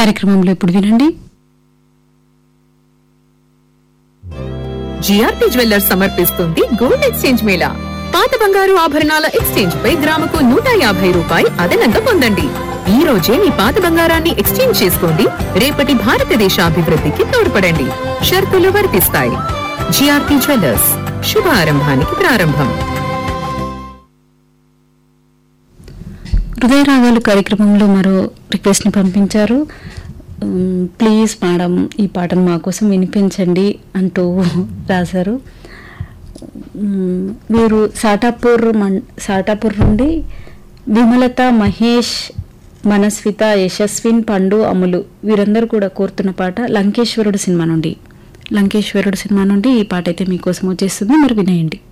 కార్యక్రమంలో ఇప్పుడు వినండి జిఆర్పి జ్యువెల్లర్స్ సమర్పిస్తుంది గోల్డ్ ఎక్స్చేంజ్ మేళా పాత బంగారు ఆభరణాల ఎక్స్చేంజ్ పై గ్రాముకు నూట యాభై రూపాయి అదనంగా పొందండి ఈ రోజే మీ పాత బంగారాన్ని ఎక్స్చేంజ్ చేసుకోండి రేపటి భారతదేశ అభివృద్ధికి తోడ్పడండి షరతులు వర్తిస్తాయి జిఆర్పి జ్యువెల్లర్స్ శుభారంభానికి ప్రారంభం హృదయ రాగాలు కార్యక్రమంలో మరో రిక్వెస్ట్ ని పంపించారు ఉమ్, ప్లీజ్ మేడం ఈ పాటను మా కోసం వినిపించండి అంటూ రాశారు ఉమ్, వీరు సాటాపూర్ మన్ సాటాపూర్ నుండి విమలత మహేష్ మనస్విత యశస్విన్ పండు అములు వీరందరూ కూడా కోరుతున్న పాట లంకేశ్వరుడు సినిమా నుండి లంకేశ్వరుడు సినిమా నుండి ఈ పాట అయితే మీకోసం వచ్చేస్తుంది మరి వినేయండి